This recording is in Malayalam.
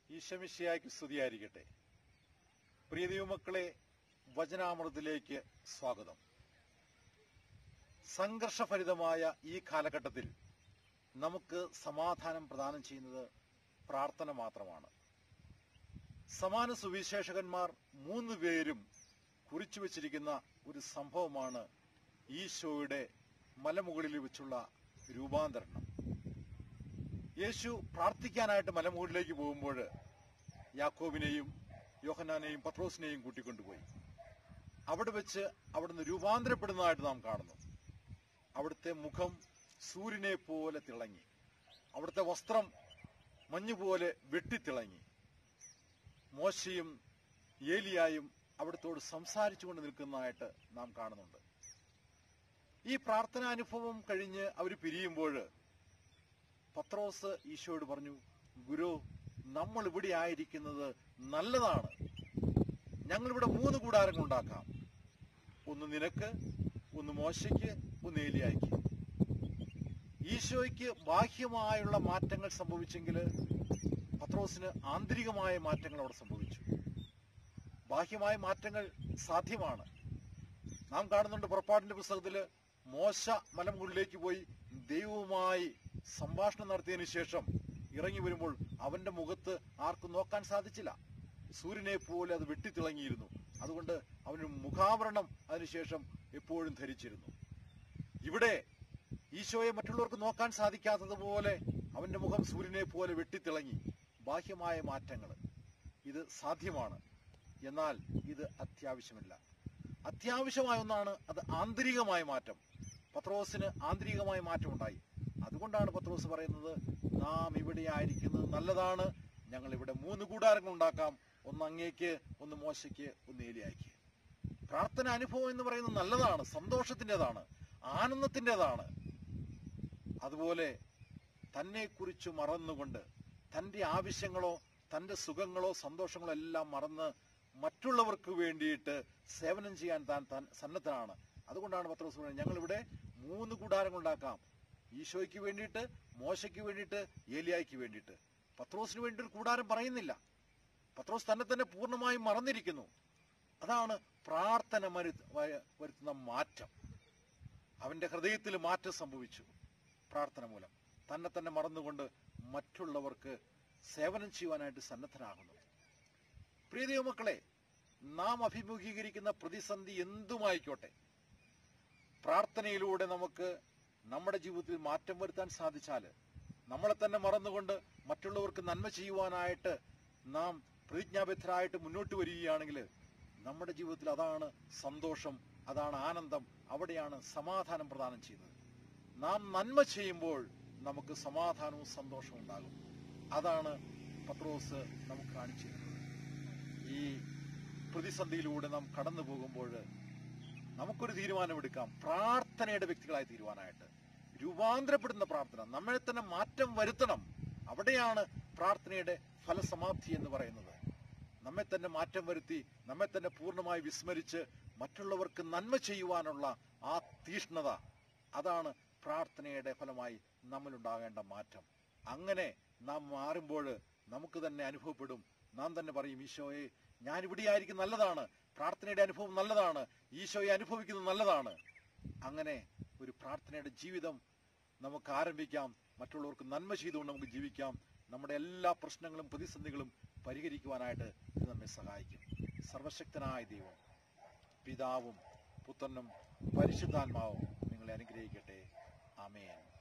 ഈശമിശിയായ്ക്ക് സ്തുതിയായിരിക്കട്ടെ പ്രിയ ദൈവമക്കളെ വചനാമൃതത്തിലേക്ക് സ്വാഗതം സംഘർഷഭരിതമായ ഈ കാലഘട്ടത്തിൽ നമുക്ക് സമാധാനം പ്രദാനം ചെയ്യുന്നത് പ്രാർത്ഥന മാത്രമാണ് സമാന സുവിശേഷകന്മാർ മൂന്ന് പേരും കുറിച്ചു വച്ചിരിക്കുന്ന ഒരു സംഭവമാണ് ഈശോയുടെ മലമുകളിൽ വെച്ചുള്ള രൂപാന്തരണം യേശു പ്രാർത്ഥിക്കാനായിട്ട് മലമുകളിലേക്ക് പോകുമ്പോൾ യാക്കോബിനെയും യോഹനാനെയും പത്രോസിനെയും കൂട്ടിക്കൊണ്ടുപോയി അവിടെ വെച്ച് അവിടുന്ന് രൂപാന്തരപ്പെടുന്നതായിട്ട് നാം കാണുന്നു അവിടുത്തെ മുഖം സൂര്യനെ പോലെ തിളങ്ങി അവിടുത്തെ വസ്ത്രം മഞ്ഞുപോലെ വെട്ടിത്തിളങ്ങി മോശയും ഏലിയായും അവിടത്തോട് സംസാരിച്ചുകൊണ്ട് നിൽക്കുന്നതായിട്ട് നാം കാണുന്നുണ്ട് ഈ പ്രാർത്ഥനാനുഭവം കഴിഞ്ഞ് അവർ പിരിയുമ്പോൾ പത്രോസ് ഈശോയോട് പറഞ്ഞു ഗുരു നമ്മൾ ഇവിടെ ആയിരിക്കുന്നത് നല്ലതാണ് ഞങ്ങളിവിടെ മൂന്ന് കൂടാരങ്ങൾ ഉണ്ടാക്കാം ഒന്ന് നിനക്ക് ഒന്ന് മോശയ്ക്ക് ഒന്ന് ഏലിയായ്ക്ക് ഈശോയ്ക്ക് ബാഹ്യമായുള്ള മാറ്റങ്ങൾ സംഭവിച്ചെങ്കിൽ പത്രോസിന് ആന്തരികമായ മാറ്റങ്ങൾ അവിടെ സംഭവിച്ചു ബാഹ്യമായ മാറ്റങ്ങൾ സാധ്യമാണ് നാം കാണുന്നുണ്ട് പുറപ്പാടിന്റെ പുസ്തകത്തില് മോശ മലമുകളിലേക്ക് പോയി ദൈവവുമായി സംഭാഷണം നടത്തിയതിനു ശേഷം ഇറങ്ങി വരുമ്പോൾ അവന്റെ മുഖത്ത് ആർക്കും നോക്കാൻ സാധിച്ചില്ല സൂര്യനെ പോലെ അത് വെട്ടിത്തിളങ്ങിയിരുന്നു അതുകൊണ്ട് അവന് മുഖാവരണം അതിനുശേഷം എപ്പോഴും ധരിച്ചിരുന്നു ഇവിടെ ഈശോയെ മറ്റുള്ളവർക്ക് നോക്കാൻ സാധിക്കാത്തതുപോലെ അവന്റെ മുഖം സൂര്യനെ പോലെ വെട്ടിത്തിളങ്ങി ബാഹ്യമായ മാറ്റങ്ങൾ ഇത് സാധ്യമാണ് എന്നാൽ ഇത് അത്യാവശ്യമില്ല അത്യാവശ്യമായ ഒന്നാണ് അത് ആന്തരികമായ മാറ്റം പത്രോസിന് ആന്തരികമായ മാറ്റം ഉണ്ടായി അതുകൊണ്ടാണ് പത്രോസ് പറയുന്നത് നാം ഇവിടെ ആയിരിക്കുന്നത് നല്ലതാണ് ഞങ്ങൾ ഇവിടെ മൂന്ന് കൂടാരങ്ങൾ ഉണ്ടാക്കാം ഒന്ന് അങ്ങേക്ക് ഒന്ന് മോശയ്ക്ക് ഒന്ന് ഏലിയായ്ക്ക് പ്രാർത്ഥന അനുഭവം എന്ന് പറയുന്നത് നല്ലതാണ് സന്തോഷത്തിൻ്റെതാണ് ആനന്ദത്തിൻ്റെതാണ് അതുപോലെ തന്നെ കുറിച്ച് മറന്നുകൊണ്ട് തന്റെ ആവശ്യങ്ങളോ തന്റെ സുഖങ്ങളോ സന്തോഷങ്ങളോ എല്ലാം മറന്ന് മറ്റുള്ളവർക്ക് വേണ്ടിയിട്ട് സേവനം ചെയ്യാൻ താൻ താൻ സന്നദ്ധനാണ് അതുകൊണ്ടാണ് പത്രോസ് പറയുന്നത് ഞങ്ങളിവിടെ മൂന്ന് കൂടാരങ്ങൾ ഉണ്ടാക്കാം ഈശോയ്ക്ക് വേണ്ടിയിട്ട് മോശയ്ക്ക് വേണ്ടിയിട്ട് ഏലിയായ്ക്ക് വേണ്ടിയിട്ട് പത്രോസിന് വേണ്ടി ഒരു കൂടാരം പറയുന്നില്ല പത്രോസ് തന്നെ തന്നെ പൂർണ്ണമായും മറന്നിരിക്കുന്നു അതാണ് പ്രാർത്ഥന മരു- വ- വരുത്തുന്ന മാറ്റം അവന്റെ ഹൃദയത്തിൽ മാറ്റം സംഭവിച്ചു പ്രാർത്ഥന മൂലം തന്നെ തന്നെ മറന്നുകൊണ്ട് മറ്റുള്ളവർക്ക് സേവനം ചെയ്യുവാനായിട്ട് സന്നദ്ധനാകുന്നു പ്രിയ ദൈവമക്കളെ നാം അഭിമുഖീകരിക്കുന്ന പ്രതിസന്ധി എന്തുമായിക്കോട്ടെ പ്രാർത്ഥനയിലൂടെ നമുക്ക് നമ്മുടെ ജീവിതത്തിൽ മാറ്റം വരുത്താൻ സാധിച്ചാൽ നമ്മളെ തന്നെ മറന്നുകൊണ്ട് മറ്റുള്ളവർക്ക് നന്മ ചെയ്യുവാനായിട്ട് നാം പ്രതിജ്ഞാബദ്ധരായിട്ട് മുന്നോട്ട് വരികയാണെങ്കിൽ നമ്മുടെ ജീവിതത്തിൽ അതാണ് സന്തോഷം അതാണ് ആനന്ദം അവിടെയാണ് സമാധാനം പ്രദാനം ചെയ്യുന്നത് നാം നന്മ ചെയ്യുമ്പോൾ നമുക്ക് സമാധാനവും സന്തോഷവും ഉണ്ടാകും അതാണ് പത്രോസ് നമുക്ക് കാണിച്ചു തരുന്നത് ഈ പ്രതിസന്ധിയിലൂടെ നാം കടന്നു പോകുമ്പോൾ നമുക്കൊരു തീരുമാനമെടുക്കാം പ്രാർത്ഥനയുടെ വ്യക്തികളായി തീരുവാനായിട്ട് രൂപാന്തരപ്പെടുന്ന പ്രാർത്ഥന നമ്മളെ തന്നെ മാറ്റം വരുത്തണം അവിടെയാണ് പ്രാർത്ഥനയുടെ ഫലസമാപ്തി എന്ന് പറയുന്നത് നമ്മെ തന്നെ മാറ്റം വരുത്തി നമ്മെ തന്നെ പൂർണ്ണമായി വിസ്മരിച്ച് മറ്റുള്ളവർക്ക് നന്മ ചെയ്യുവാനുള്ള ആ തീഷ്ണത അതാണ് പ്രാർത്ഥനയുടെ ഫലമായി നമ്മളുണ്ടാകേണ്ട മാറ്റം അങ്ങനെ നാം മാറുമ്പോൾ നമുക്ക് തന്നെ അനുഭവപ്പെടും നാം തന്നെ പറയും ഈശോയെ ഞാൻ ഇവിടെയായിരിക്കും നല്ലതാണ് പ്രാർത്ഥനയുടെ അനുഭവം നല്ലതാണ് ഈശോയെ അനുഭവിക്കുന്നത് നല്ലതാണ് അങ്ങനെ ഒരു പ്രാർത്ഥനയുടെ ജീവിതം നമുക്ക് ആരംഭിക്കാം മറ്റുള്ളവർക്ക് നന്മ ചെയ്തുകൊണ്ട് നമുക്ക് ജീവിക്കാം നമ്മുടെ എല്ലാ പ്രശ്നങ്ങളും പ്രതിസന്ധികളും പരിഹരിക്കുവാനായിട്ട് ഇത് നമ്മെ സഹായിക്കും സർവശക്തനായ ദൈവം പിതാവും പുത്രനും പരിശുദ്ധാത്മാവും നിങ്ങളെ അനുഗ്രഹിക്കട്ടെ ആമേൻ